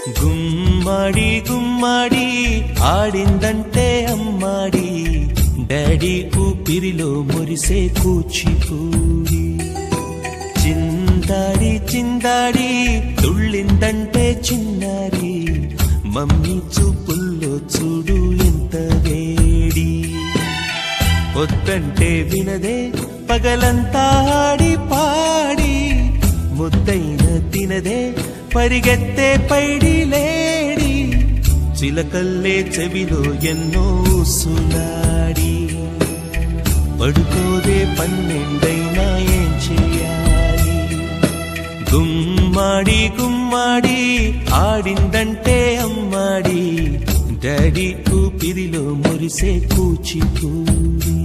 గుమ్మడి గుమ్మడి ఆడిందంటే అమ్మాడి daddy ఊపిరిలో మురిసే కూచిపూడి చిందాడి చిందాడి తుళ్ళిందంటే చిన్నారి మమ్మీ చూపుల్లో చూడు ఎంత వేడి వద్దంటే వినదే పగలంతా ఆడి పాడి ముద్దైన తినదే పరిగెత్తే పైడి లేడి చిలకల్లే చెవిలో ఎన్నో సులాడి పడుకోదే పన్నెండైనా ఏం చెయ్యాలి గుమ్మాడి గుమ్మాడి ఆడిందంటే అమ్మాడి డాడీ ఊపిరిలో మురిసే కూచిపూడి